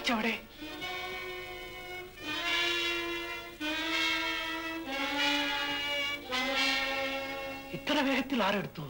എവിടാച്ചു അവിടെ ഇത്ര വേഗത്തിൽ ആരെടുത്തു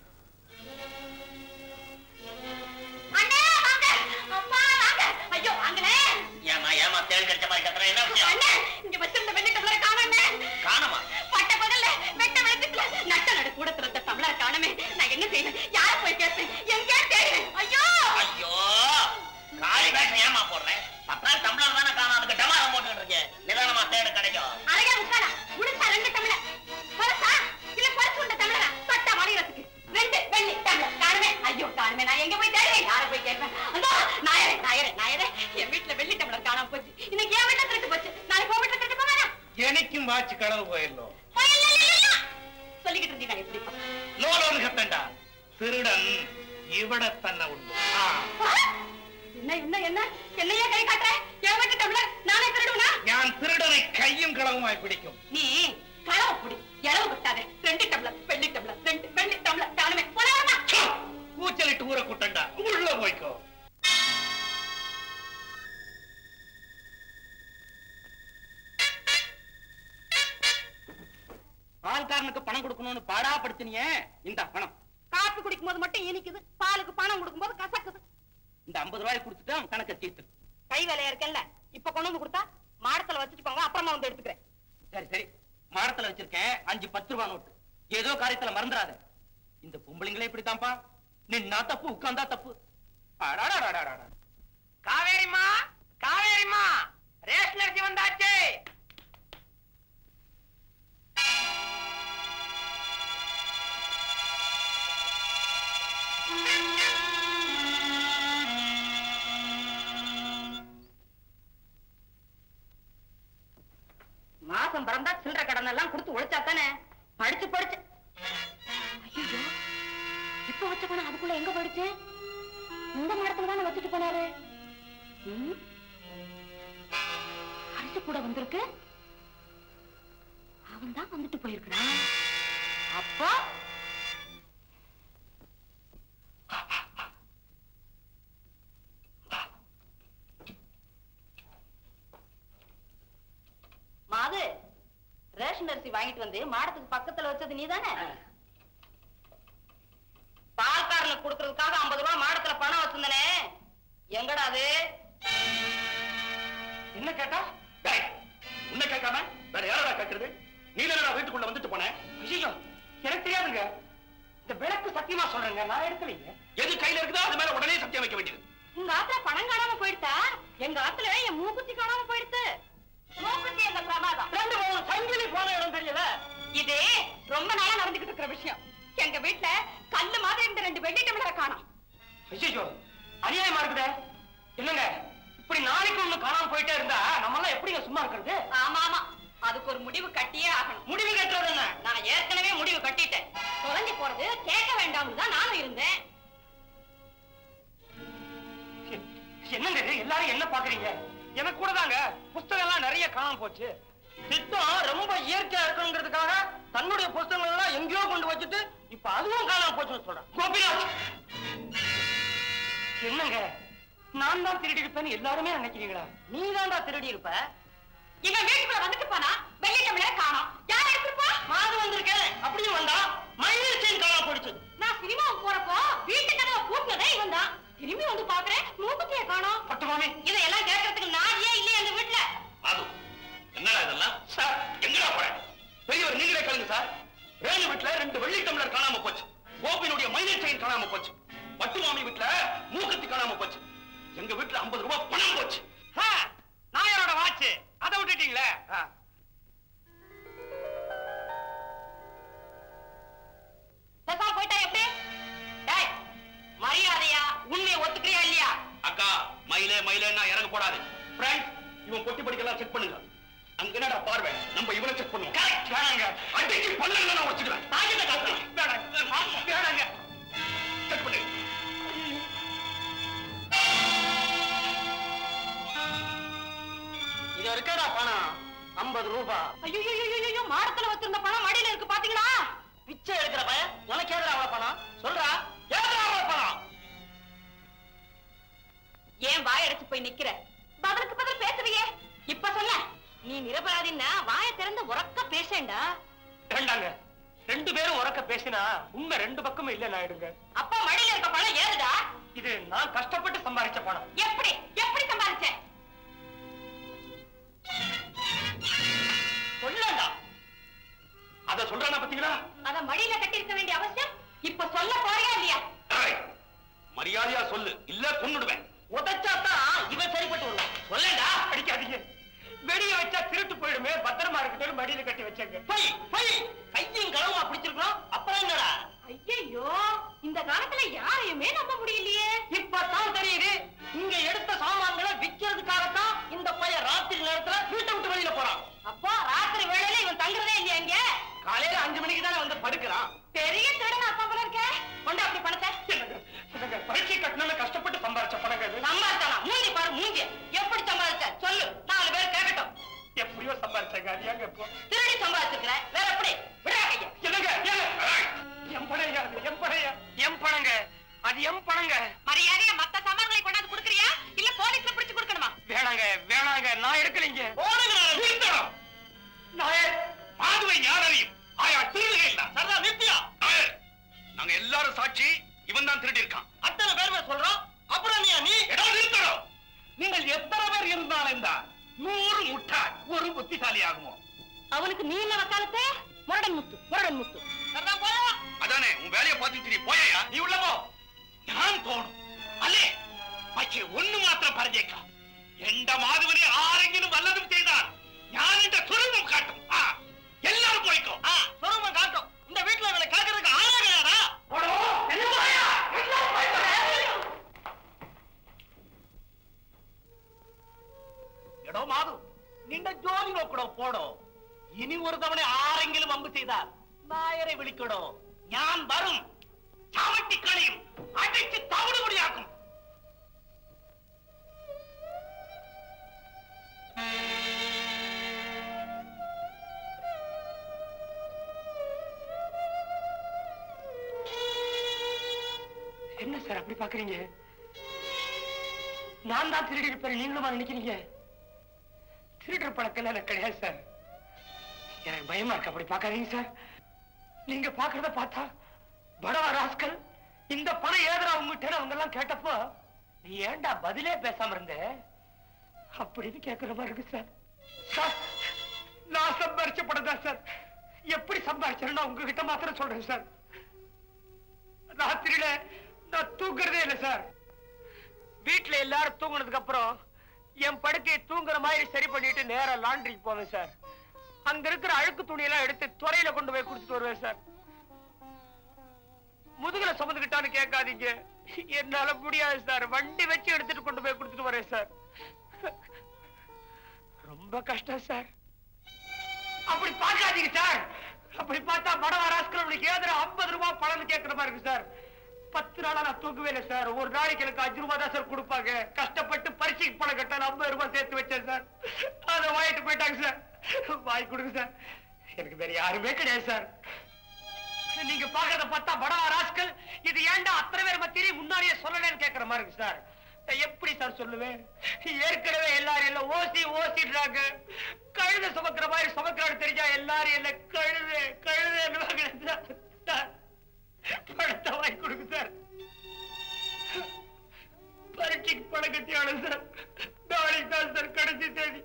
அண்ணே வாங்க அப்பா வாங்க ஐயோ வாங்களே ஏமா ஏமா தேள் கடிச்ச மாதிரி கத்துற என்ன விஷயம் அண்ணே இங்க வச்சிருந்த வெள்ளி டம்ளர் காணோண்ணே காணமா பட்ட பகல்ல வெட்ட வெளிச்சத்துல நட்ட நடு கூட திறந்த டம்ளர் காணுமே நான் என்ன செய்வேன் யார போய் கேட்பேன் எங்கே தேடுவேன் ஐயோ ஐயோ காலி வேஷம் ஏமா போடுறேன் பத்தாள் டம்ளர் தானே காணும் அதுக்கு டமாரம் போட்டுக்கிட்டு இருக்கேன் நிதானமா தேடு கிடைக்கும் அழகா உட்காரா முழுசா ரெண்டு டம்ளர் பரசா இல்ல பரிசு உண்ட டம்ளரா தொட்டா மலையறதுக்கு ரெண்டு வெள்ளி டம்ளர் காணுமே ஐயோ காணுமே நான் எங்க போய் தேடுவேன் யார போய் கேட்பேன் அந்த நாயரே நாயரே நாயரே என் வீட்டுல வெள்ளி டம்ளர் காணாம போச்சு இன்னைக்கு என் வீட்டுல திருட்டு போச்சு நாளைக்கு உன் வீட்டுல திருட்டு போவேனா എനിക്കും വാച്ച് കളവ് പോയല്ലോ சொல்லிக்கிட்டு இருந்தீங்க எப்படி ലോലോന്ന് കത്തണ്ട திருடன் ഇവിടെ തന്നെ ഉണ്ട് ആ என்ன என்ன என்ன என்னையே கை காட்டுற என் வீட்டு டம்ளர் நானே திருடுவனா ഞാൻ திருடனை കയ്യും കളവുമായി പിടിക്കും நீ களவு புடி இளவு விட்டாதே ரெண்டு டம்ளர் வெள்ளி டம்ளர் ரெண்டு வெள்ளி டம்ளர் காணுமே போனா കൂച്ചലിട്ട് ഊര കുട്ടണ്ട ഉള്ള പോയിക്കോ பால்காரனுக்கு பணம் கொடுக்கணும்னு பாடாப்படுத்தினியே இந்த பணம் காப்பி குடிக்கும் போது மட்டும் இனிக்குது பாலுக்கு பணம் கொடுக்கும் போது கசக்குது இந்த ஐம்பது ரூபாய் கொடுத்துட்டு கணக்கை தீர்த்து கை வேலையா இருக்கேன்ல இப்ப கொண்டு வந்து கொடுத்தா மாடத்துல வச்சுட்டு போங்க அப்புறமா வந்து எடுத்துக்கிறேன் சரி சரி மாடத்துல வச்சிருக்கேன் அஞ்சு பத்து ரூபாய் நோட்டு ஏதோ காரியத்துல மறந்துடாத இந்த பொம்பளைங்களே இப்படித்தான்ப்பா நின்னா தப்பு உட்கார்ந்தா தப்பு அடாடாடாடாடா. காவேரிமா காவேரிமா ரேஷன் அரிசி வந்தாச்சு மாசம் பிறந்தா சில்லற கடன் எல்லாம் கொடுத்து உழைச்சா தானே படிச்சு படிச்சு ஐயோ இப்ப வச்ச பணம் அதுக்குள்ள எங்க போயிடுச்சு இந்த மரத்துல தானே வச்சுட்டு போனாரு ம்? அரிசி கூட வந்திருக்கு அவன் தான் வந்துட்டு போயிருக்கிறான் அப்போ மாது ரேஷன் அரிசி வாங்கிட்டு வந்து மாடத்துக்கு பக்கத்துல வச்சது நீதானே பால்காரனுக்கு கொடுக்கறதுக்காக ஐம்பது ரூபாய் மாடத்துல பணம் வச்சிருந்தனே எங்கடா அது என்ன கேட்டா டேய், உன்னை கேட்காம வேற யாரடா கேட்கறது நீ தானடா வீட்டுக்குள்ள வந்துட்டு போன ஐயோ எனக்கு தெரியாதுங்க இந்த விளக்கு சத்தியமா சொல்றேங்க நான் எடுக்கலைங்க எது கையில இருக்குதோ அது மேல உடனே சத்தியம் வைக்க வேண்டியது உங்க ஆத்துல பணம் காணாம போயிடுதா எங்க ஆத்துல என் மூக்குத்தி காணாம போயிடுத்து மூக்குத்தி எங்க பிரமாதம் ரெண்டு மூணு சங்கிலி போன இடம் தெரியல இது ரொம்ப நாளா நடந்துகிட்டு இருக்கிற விஷயம் எங்க வீட்டுல கல்லு மாதிரி இருந்த ரெண்டு வெள்ளி டம்ளரை காணோம் ஐயோ அநியாயமா இருக்குதே என்னங்க இப்படி நாளைக்கு ஒண்ணு காணாம போயிட்டே இருந்தா நம்ம எல்லாம் எப்படிங்க சும்மா இருக்கிறது ஆமா ஆமா அதுக்கு ஒரு முடிவு கட்டியே ஆகணும் முடிவு கட்டுறது என்ன நான் ஏற்கனவே முடிவு கட்டிட்டேன் தொலைஞ்சு போறது கேட்க வேண்டாம்னு தான் நானும் இருந்தேன் என்னங்க இது? எல்லாரும் என்ன பாக்குறீங்க எனக்கு கூட தாங்க புஸ்தகம் எல்லாம் நிறைய காணாம போச்சு திட்டம் ரொம்ப இயற்கையா இருக்கணுங்கிறதுக்காக தன்னுடைய புஸ்தகங்கள் எல்லாம் எங்கேயோ கொண்டு வச்சுட்டு இப்ப அதுவும் காணாம போச்சுன்னு சொல்றேன் கோபிநாத் என்னங்க நான் தான் திருடி இருப்பேன்னு எல்லாருமே நினைக்கிறீங்களா நீ தான்டா திருடி இருப்ப இவன் வீட்டுக்குள்ள வந்துட்டு போனா வெள்ளி டம்ளரை காணோம் யார் எடுத்துப்பா மாது வந்திருக்கேன் அப்படியும் வந்தா மயில் செயின் காணாம போயிடுச்சு நான் சினிமாவுக்கு போறப்போ வீட்டு கதவை பூட்டினதே இவன் தான் திரும்பி வந்து பாக்குறேன் மூக்குத்திய காணோம் பட்டுமாமி இதையெல்லாம் கேட்கறதுக்கு நான் ஏன் இல்லையா அந்த வீட்டுல அது என்னடா இதெல்லாம் சார் எங்கடா போற பெரியவர் நீங்களே கேளுங்க சார் ரேணு வீட்டுல ரெண்டு வெள்ளி டம்ளர் காணாம போச்சு கோபினுடைய மைனர் செயின் காணாம போச்சு பட்டு மாமி வீட்டுல மூக்கத்தி காணாம போச்சு எங்க வீட்டுல 50 ரூபாய் பணம் போச்சு நாயரோட வாட்ச் அதை விட்டுட்டீங்களே பேசாம போயிட்டா எப்படி டேய் மரியாதையா உண்மையை ஒத்துக்கிறியா இல்லையா அக்கா மயிலே மயிலேன்னா இறங்க போடாது ஃப்ரெண்ட்ஸ் இவன் பொட்டி படிக்கலாம் செக் பண்ணுங்க அங்க என்னடா பார்வை நம்ம இவனை செக் பண்ணுவோம் கரெக்ட் வேணாங்க அடிச்சு பல்லல நான் வச்சுக்கிறேன் தாங்கிட்ட காட்டுறேன் வேணாங்க வேணாங்க செக் பண்ணு இது இருக்கடா பணம் ஐம்பது ரூபாய் ஐயோ ஐயோ மாடத்துல வச்சிருந்த பணம் மடியில இருக்கு பாத்தீங்களா பிச்சை எடுக்கிற பையன் உனக்கு எதிர அவ்வளவு பணம் சொல்றா எதிர அவ்வளவு பணம் ஏன் வாயடைச்சு போய் நிக்கிற பதிலுக்கு பதில் பேசுறியே இப்ப சொல்ல நீ நிரபராதின்னா வாயை திறந்து உறக்க பேசேண்டா வேண்டாங்க ரெண்டு பேரும் உறக்க பேசினா உண்மை ரெண்டு பக்கமும் இல்ல நாயுடுங்க அப்பா மடியில இருக்க பணம் ஏறுதா இது நான் கஷ்டப்பட்டு சம்பாதிச்ச பணம் எப்படி எப்படி சம்பாதிச்ச சொல்லண்டா அத சொல்றானா பாத்தீங்களா அத மடியில கட்டி இருக்க வேண்டிய அவசியம் இப்ப சொல்ல போறியா இல்லையா ஏய், மரியாதையா சொல்லு இல்ல கொன்னுடுவேன் உதைச்சாதான் இவன் சரிப்பட்டு வருவான் சொல்லடா அடிக்காதீங்க வெடிய வச்சா திருட்டு போயிடுமே பத்திரமா இருக்கட்டும் மடியில கட்டி வச்சேங்க போய் போய் கையும் களவுமா பிடிச்சிருக்கிறோம் அப்புறம் என்னடா ஐயோ இந்த காலத்துல யாரையுமே நம்ப முடியலையே இப்பதான் தெரியுது இங்க எடுத்த சாமான்களை விக்கிறதுக்காகத்தான் இந்த பையன் ராத்திரி நேரத்துல வீட்டை விட்டு வெளியில போறான் அப்போ ராத்திரி வேளையில இவன் தங்குறதே இல்லையா இங்க காலையில அஞ்சு மணிக்கு தானே வந்து படுக்கிறான் பெரிய திருடன் அப்பா போல இருக்க கொண்டு அப்படி பணத்தை என்னங்க, என்னங்க, பரீட்சை கட்டணும்னு கஷ்டப்பட்டு சம்பாரிச்ச பணங்க இது. சம்பாதிச்சானா மூஞ்சி பாரு மூஞ்சி எப்படி சம்பாதிச்ச சொல்லு நாலு பேர் கேட்கட்டும் எப்படியோ சம்பாரிச்சாங்க அது ஏங்க இப்போ திருடி சம்பாதிச்சிருக்கிற வேற எப்படி விடா கைய என்னங்க ஏங்க? என் பணையா அது, என் பணையா என் பணங்க அது என் பணங்க மரியாதையா மத்த சாமான்களை கொண்டாந்து கொடுக்கறியா இல்ல போலீஸ்ல பிடிச்சு கொடுக்கணுமா வேணாங்க வேணாங்க நான் எடுக்கலைங்க போடுங்க நிறுத்தணும் நாயர் பாதுவை யார் அறியும் ஆயா திருடுகை இல்ல சரதா நித்யா நாயர், நாங்க எல்லாரும் சாட்சி இவன் தான் திருடி இருக்கான் அத்தனை பேருமே சொல்றோம் அப்புறம் நீ நீ ஏடா நிறுத்தணும் நீங்கள் எத்தனை பேர் இருந்தாலும் தான் நூறு முட்டாள் ஒரு புத்திசாலி ஆகுமோ அவனுக்கு நீ என்ன வக்காலத்தே முரடன் முத்து முரடன் முத்து சரதா போயா அதானே உன் வேலையை பார்த்துட்டு நீ போயா நீ உள்ள போ ഞാൻ തോന്നും അല്ലേ പക്ഷെ ഒന്ന് മാത്രം പറഞ്ഞേക്കാം എന്റെ മാധവനെ ആരെങ്കിലും വല്ലതും ചെയ്താൽ ഞാൻ എന്റെ സ്വരൂപം കാട്ടും ആ എല്ലാരും പോയിക്കോ ஆ சொருமம் காட்டும் இந்த வீட்டுல இவனை கேட்கறதுக்கு ஆளே கிடையாதா എടോ മാധു നിന്റെ ജോലി നോക്കടോ പോടോ ഇനി ഒരു തവണ ആരെങ്കിലും അമ്പ് ചെയ്താൽ നായരെ വിളിക്കടോ ഞാൻ വരും ചാവട്ടിക്കളിയും അടിച്ച് തവിടുപൊടിയാക്കും என்ன சார் அப்படி பாக்குறீங்க நான் தான் திருடி இருப்பேன் நீங்களுமா நினைக்கிறீங்க திருடுற பழக்கம் எனக்கு கிடையாது சார் எனக்கு பயமா இருக்கு அப்படி பார்க்காதீங்க சார் நீங்க பாக்குறத பார்த்தா படவா ராஸ்கல் இந்த பணம் ஏதுரா உங்ககிட்ட அவங்க எல்லாம் கேட்டப்போ நீ ஏன்டா பதிலே பேசாம இருந்த அப்படின்னு கேட்கிற மாதிரி இருக்கு சார் சார் நான் சம்பாரிச்ச படம் தான் சார் எப்படி சம்பாரிச்சேன்னு உங்ககிட்ட மாத்திரம் சொல்றேன் சார் ராத்திரியில நான் தூங்குறதே இல்ல சார் வீட்டுல எல்லாரும் தூங்குனதுக்கு அப்புறம் என் படுக்கையை தூங்குற மாதிரி சரி பண்ணிட்டு நேரா லாண்டரிக்கு போவேன் சார் அங்க இருக்கிற அழுக்கு துணியெல்லாம் எடுத்து துறையில கொண்டு போய் கொடுத்துட்டு வருவேன் சார் முதுகுல சுமந்துக்கிட்டான்னு கேட்காதீங்க என்னால முடியாது சார் வண்டி வச்சு எடுத்துட்டு கொண்டு போய் கொடுத்துட்டு வரேன் சார் ரொம்ப கஷ்டம் சார் அப்படி பார்க்காதீங்க சார் அப்படி பார்த்தா படம் ராஸ்கல் ஏதுற ஐம்பது ரூபாய் பணம் கேட்கிற மாதிரி இருக்கு சார் பத்து நாளா நான் தூக்கவே இல்லை சார் ஒரு நாளைக்கு எனக்கு அஞ்சு ரூபாய் தான் சார் கொடுப்பாங்க கஷ்டப்பட்டு பரிசைக்கு பணம் கட்ட நான் ஐம்பது ரூபாய் சேர்த்து வச்சேன் சார் அதை வாங்கிட்டு போயிட்டாங்க சார் வாங்கி கொடுங்க சார் எனக்கு வேற யாருமே கிடையாது சார் நீங்க பாக்குறத பார்த்தா படவா ராஸ்கல் இது ஏன்டா அத்தனை பேர் மத்தியிலே முன்னாடியே சொல்லலன்னு கேக்குற மாதிரி இருக்கு சார் நான் எப்படி சார் சொல்லுவேன் ஏற்கனவே எல்லாரும் எல்லாம் ஓசி ஓசிடுறாங்க கழுத சுமக்கிற மாதிரி சுமக்கிறான்னு தெரிஞ்சா எல்லாரும் என்ன கழுது கழுது சார் பணத்தை வாங்கி கொடுங்க சார் பரீட்சைக்கு பணம் கட்டி ஆளு சார் நாளைக்கு தான் சார் கடைசி தேதி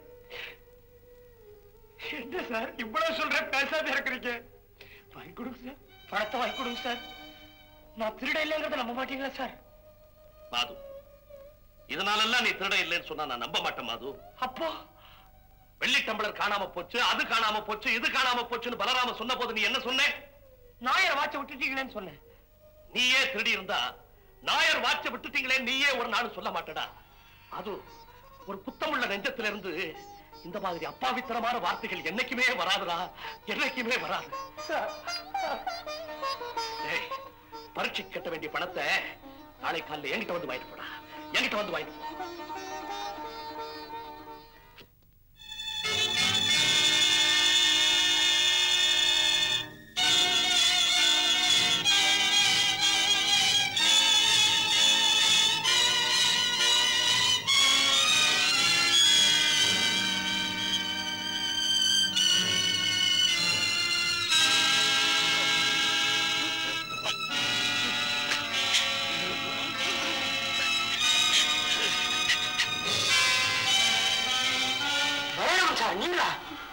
என்ன சார் இவ்வளவு சொல்ற பேசாம இருக்கிறீங்க வாங்கி கொடுங்க சார் பணத்தை வாங்கி கொடுங்க சார் நான் திருட இல்லைங்கிறத நம்ப மாட்டீங்களா சார் மாது இதனாலெல்லாம் நீ திருட இல்லைன்னு சொன்னா நான் நம்ப மாட்டேன் மாது அப்போ வெள்ளி டம்ளர் காணாம போச்சு அது காணாம போச்சு இது காணாம போச்சுன்னு பலராம சொன்ன போது நீ என்ன சொன்ன நாயரை வாட்ச விட்டுட்டீங்களேன்னு சொன்னேன் நீயே திருடி இருந்தா நாயர் வாட்ச விட்டுட்டீங்களே நீயே ஒரு நாள் சொல்ல மாட்டடா அது ஒரு புத்தமுள்ள நெஞ்சத்துல இருந்து இந்த மாதிரி அப்பாவித்தனமான வார்த்தைகள் என்னைக்குமே வராதுடா என்னைக்குமே வராது ஏய், பரீட்சை கட்ட வேண்டிய பணத்தை நாளை காலையில என்கிட்ட வந்து வாங்கிட்டு போடா என்கிட்ட வந்து வாங்கிட்டு போ ஆ சார் நீங்களா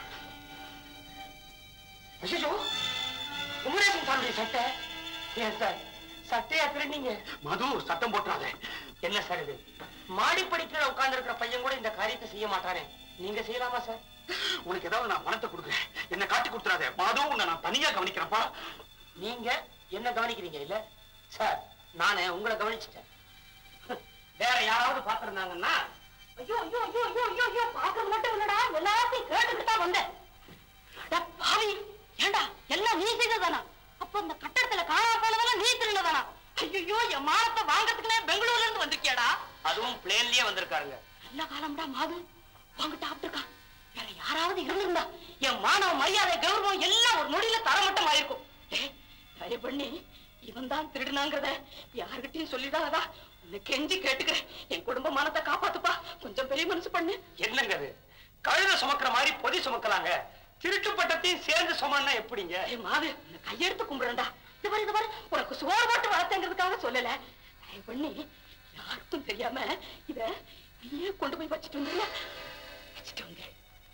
ஐயோ குமரேசன் சாருடைய சட்டை ஏன் சார் சட்டையா திருநீங்க மது சத்தம் போட்டுறாத என்ன சார் இது மாடிப்படி கீழே உட்கார்ந்து இருக்கிற பையன் கூட இந்த காரியத்தை செய்ய மாட்டானே நீங்க செய்யலாமா சார் உனக்கு ஏதாவது நான் பணத்தை கொடுக்குறேன் என்ன காட்டி கொடுத்துறாத மது உன்னை நான் தனியா கவனிக்கிறேன்ப்பா நீங்க என்ன கவனிக்கிறீங்க இல்ல சார் நானே உங்களை கவனிச்சிட்டேன் வேற யாராவது பாத்திருந்தாங்கன்னா ஐயோ ஐயோ ஐயோ ஐயோ ஐயோ ஐயோ பாக்குறது மட்டும் இல்லடா எல்லாத்தையும் கேட்டுக்கிட்டு தான் வந்தேன் அட பாவி ஏண்டா எல்லாம் நீ செய்ததானா அப்ப இந்த கட்டடத்துல காணாம போனதெல்லாம் நீ திருநதானா ஐயோ என் மானத்தை வாங்கறதுக்குனே பெங்களூர்ல இருந்து வந்திருக்கியாடா அதுவும் பிளேன்லயே வந்திருக்காருங்க நல்ல காலம்டா மாது வாங்கிட்டு ஆப்பிட்டுருக்கா வேற யாராவது இருந்திருந்தா என் மானவ மரியாதை கௌரவம் எல்லாம் ஒரு நொடியில தரமட்டம் ஆயிருக்கும் டேய், தயவு பண்ணி இவன் தான் திருடுனாங்கிறத யாருகிட்டயும் சொல்லிடாதா உன்னை கெஞ்சி கேட்டுக்கிறேன் என் குடும்ப மானத்தை காப்பாத்துப்பா கொஞ்சம் பெரிய மனசு பண்ணு என்னங்க அது கழுத சுமக்கிற மாதிரி பொதி சுமக்கலாங்க திருட்டு பட்டத்தையும் சேர்ந்து சுமன்னா எப்படிங்க ஏய் மாது உன்னை கையெடுத்து கும்பிடுறேன்டா இது பாரு இது பாரு உனக்கு சோறு போட்டு வளர்த்தங்கிறதுக்காக சொல்லல தயவு பண்ணி யாருக்கும் தெரியாம இத நீயே கொண்டு போய் வச்சுட்டு வந்துருல வச்சுட்டு வந்து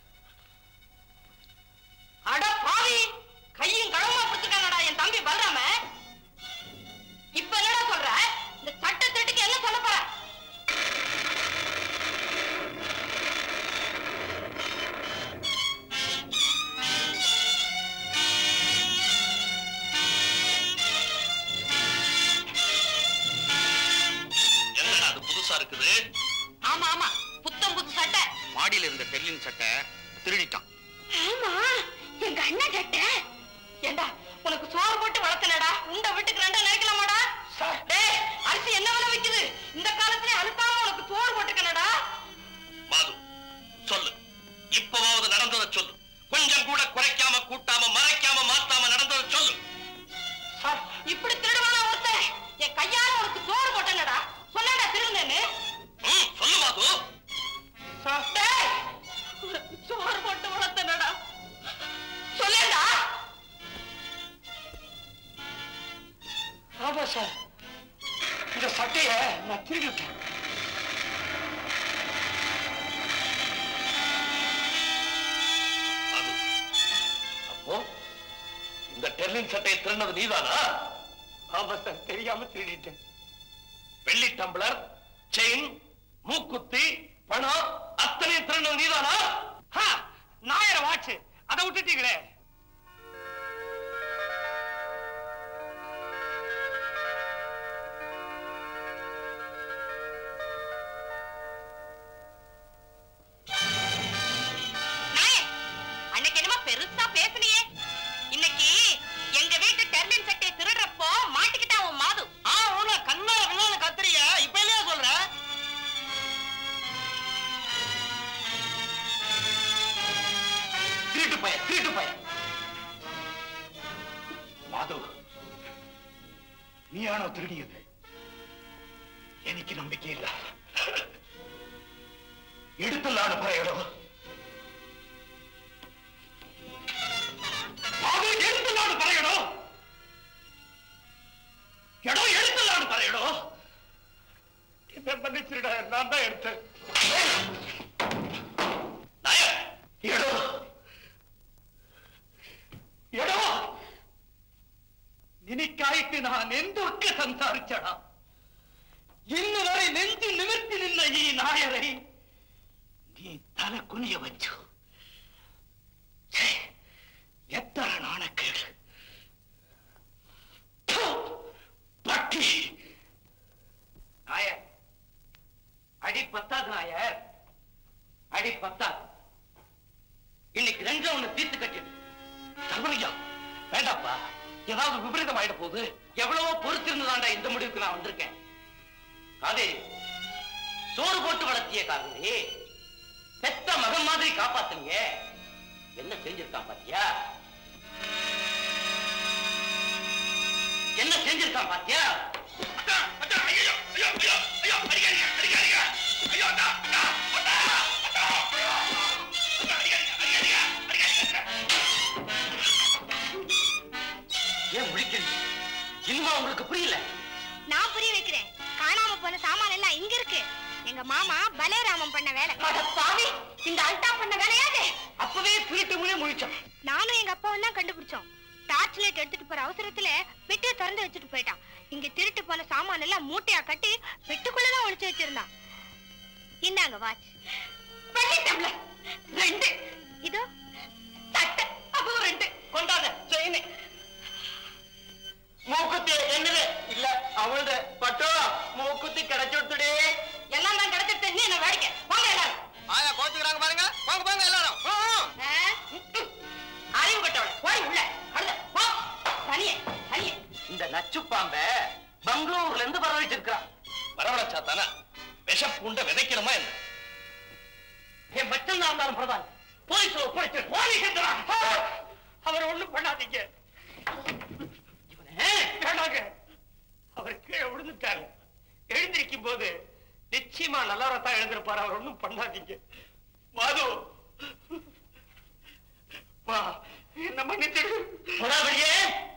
அட பாவி கையும் களமா பிடிச்சிட்டானடா என் தம்பி பலராம இப்ப என்னடா சொல்ற இந்த சட்ட திருட்டுக்கு என்ன சொல்ல போற என்னடா அது புதுசா இருக்குது ஆமா ஆமா புத்தம் புது சட்டை மாடியில இருந்த டெர்லின் சட்டை திருடிட்டான் ஆமா எங்க அண்ணன் சட்டை ஏண்டா உனக்கு சோறு போட்டு வளர்த்தனடா உண்ட வீட்டுக்கு ரெண்டா நினைக்கலாமாடா டேய் அரிசி என்ன விலை விக்குது இந்த காலத்துல அழுத்தாம உனக்கு சோறு போட்டுக்கனடா மாது சொல்லு இப்பவாவது நடந்ததை சொல்லு கொஞ்சம் கூட குறைக்காம கூட்டாம மறைக்காம மாத்தாம நடந்ததை சொல்லு இப்படி திருடுவானா ஒருத்தன் என் கையால உனக்கு சோறு போட்டனடா சொன்னடா திருடுனேன்னு ம், சொல்லு மாது டேய் உனக்கு சோறு போட்டு வளர்த்தனடா சொல்லேடா ஆமா சார் இந்த சட்டைய நான் திருடிட்டேன் மாது அப்போ இந்த டெர்லின் சட்டையை திருடினது நீதானா ஆமா சார் தெரியாம திருடிட்டேன் வெள்ளி டம்ளர் செயின் மூக்குத்தி பணம் அத்தனையும் திருடினது நீதானா ஹா, நாயர வாட்ச் அதை விட்டுட்டீங்களே நாயே, அன்னைக்கு என்னமோ பெருசா பேசுனியே இன்னைக்கு எங்க வீட்டு டெர்லின் சட்டையை திருடுறப்போ மாட்டிக்கிட்டா உன் மாது ஆ உன கண்ணால கண்ணால கத்துறிய இப்ப இல்லையா சொல்ற திருட்டு பைய திருட்டு பைய மாது நீயானோ திருடியது எனக்கு நம்பிக்கை இல்ல எடுத்துள்ளான பறையடோ மாது எடுத்துள்ளான பறையடோ எடோ எடுத்துள்ளான பறையடோ என்ன மன்னிச்சிருடா நான் தான் எடுத்தேன் நாயர் எடோ എടോ നിനക്കായിട്ട് ഞാൻ എന്തൊക്കെ സംസാരിച്ചടാ ഇന്ന് വരെ നെഞ്ചു നിവർത്തി നിന്ന ഈ നായരെ നീ തല കുനിയ വച്ചു ഛേ, എത്ര നാണക്കേട് ഥു, പട്ടി നായർ அடி பத்தாது நாயர் அடி பத்தாது இன்னைக்கு ரெண்டு ஒண்ணு தீர்த்து கட்டிடு தர்மலிங்கா வேண்டாப்பா ஏதாவது விபரீதம் ஆயிட போகுது எவ்வளவோ பொறுத்திருந்துதான்டா இந்த முடிவுக்கு நான் வந்திருக்கேன் காதேரி சோறு போட்டு வளர்த்திய காதேரி பெத்த மகன் மாதிரி காப்பாத்துங்க என்ன செஞ்சிருக்கான் பாத்தியா என்ன செஞ்சிருக்கான் பாத்தியா அத்தா, அத்தா, ஐயையோ, ஐயோ, ஐயோ, ஐயோ, அடிக்காதீங்க, அடிக்காதீங்க. ஐயோ, அத்தா, அத்தா, அத்தா, அத்தா, ஐயோ, அத்தா, அடிக்காதீங்க, அடிக்காதீங்க, அடிக்காதீங்க. ஏன் முடிக்கிறீங்க இன்னுமா உங்களுக்கு புரியல நான் புரிய வைக்கிறேன் காணாம போன சாமான் எல்லாம் இங்க இருக்கு எங்க மாமா பலேராமன் பண்ண வேலை அட பாவி இந்த அல்டா பண்ண வேலையாது அப்பவே திருட்டுமுனே முழிச்சான் நானும் எங்க அப்பாவும் தான் கண்டுபிடிச்சோம் டார்ச் லைட் எடுத்துட்டு போற அவசரத்துல பெட்டியை திறந்து வச்சுட்டு போயிட்டான் இங்க திருட்டு போன சாமான் எல்லாம் மூட்டையா கட்டி பெட்டுக்குள்ளதான் ஒளிச்சு வச்சிருந்தான் இந்தாங்க வாட்ச் வெள்ளி டம்ளர் ரெண்டு இதோ தட்டு அதுவும் ரெண்டு கொண்டாத செயின் மூக்குத்தி என்னது இல்ல அவளது பட்டோ மூக்குத்தி கிடைச்சுடுத்துடே எல்லாம் தான் கிடைச்சிட்டு நீ என்ன வேடிக்கை வாங்க எல்லாரும் ஆயா கோச்சுக்கிறாங்க பாருங்க வாங்க வாங்க எல்லாரும் ஆ, ஆ. ஆ? ம்ம். அறிவு கட்டவள போய் உள்ள அடுத்த போ தனியே தனியே இந்த நச்சு பாம்ப பெங்களூர்ல இருந்து வர வச்சிருக்கான் வரவழைச்சா தானே விஷ பூண்ட விதைக்கணுமா என்ன என் மச்சம் தான் இருந்தாலும் பிரதான் போலீஸ் ஒப்படைச்சு போலீஸ் அவர் ஒண்ணும் பண்ணாதீங்க இவனே வேண்டாங்க அவர் கீழே விழுந்துட்டாரு எழுந்திருக்கும் போது நிச்சயமா நல்லவரத்தான் எழுந்திருப்பாரு அவர் ஒண்ணும் பண்ணாதீங்க மாது வா என்ன மன்னிச்சிடு புறாவளியே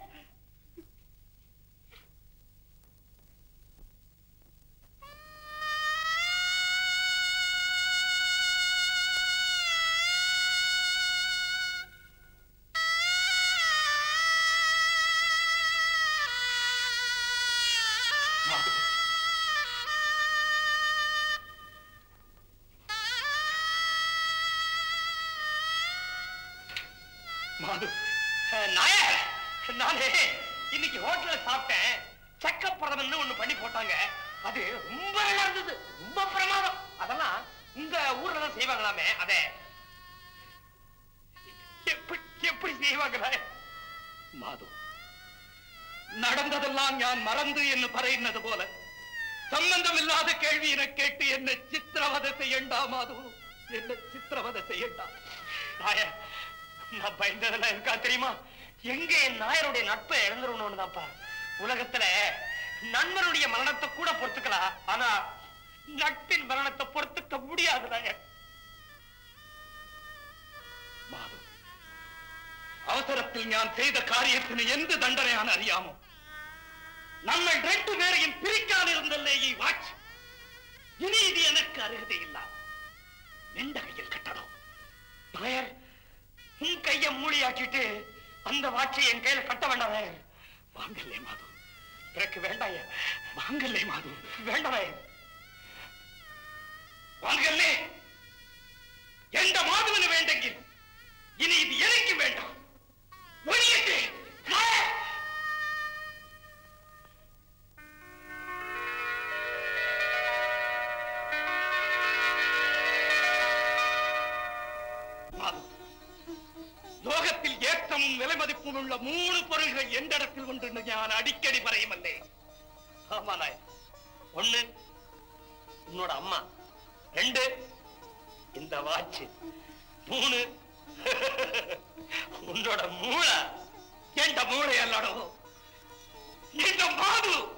மாது அஹ், நாயர் நானே இன்னைக்கு ஹோட்டல்ல சாப்பிட்டேன் சக்க பிரதமன் ஒண்ணு பண்ணி போட்டாங்க அது ரொம்ப நல்லா இருந்தது ரொம்ப பிரமாதம் அதெல்லாம் உங்க ஊர்ல தான் செய்வாங்களாமே அத எப்படி எப்படி செய்வாங்க நாயர்? மாது நடந்ததெல்லாம் ഞാൻ മറந்து എന്ന് പറയുന്നത് പോലെ സംബന്ധമില്ലാതെ കേൾവി എന്നെ കേട്ട് എന്നെ ചിത്രവധ ചെയ്യണ്ട മാധു എന്നെ ചിത്രവധ ചെയ്യണ്ട நாயர் நான் பயந்ததெல்லாம் இருக்கா தெரியுமா எங்க என் நாயருடைய நட்பை இழந்துருவணும்னு தான்ப்பா உலகத்துல நண்பனுடைய மரணத்தை கூட பொறுத்துக்கலாம் ஆனா நட்பின் மரணத்தை பொறுத்துக்க முடியாது நாயர் മാധു അവസരത്തിൽ ഞാൻ ചെയ്ത കാര്യത്തിന് എന്ത് ദണ്ഡനയാണ് അറിയാമോ നമ്മൾ രണ്ടുപേരെയും പിരിക്കാനിരുന്നല്ലേ ഈ വാച്ച് ഇനി ഇത് എനക്ക് അർഹതയില്ല നിന്റെ കയ്യിൽ കെട്ടണം நாயர் உன் கைய மூடியாக்கிட்டு அந்த வாட்சை என் கையில கட்ட வேண்டாம் நாயர் வாங்கல்லே மாது எனக்கு வேண்டாய வாங்கல்லே மாது வேண்டாம் நாயர் வாங்கல்லே எந்த மாதுவனு வேண்டெങ്കിൽ இனி இது எனக்கு வேண்டாம் ஒழியட்டு நாயர் மாது ലോകത്തിൽ ഏറ്റവും വിലമതിപ്പുമുള്ള മൂന്ന് പൊരുളുകൾ എന്റെ ഇടത്തിൽ കൊണ്ടുണ്ട് ഞാൻ അടിക്കടി പറയുമല്ലേ ஆமாண்ணா ஒண்ணு உன்னோட அம்மா ரெண்டு இந்த வாட்ச் மூணு உன்னோட மூளை எந்த மூளை அல்லடோ இந்த மாது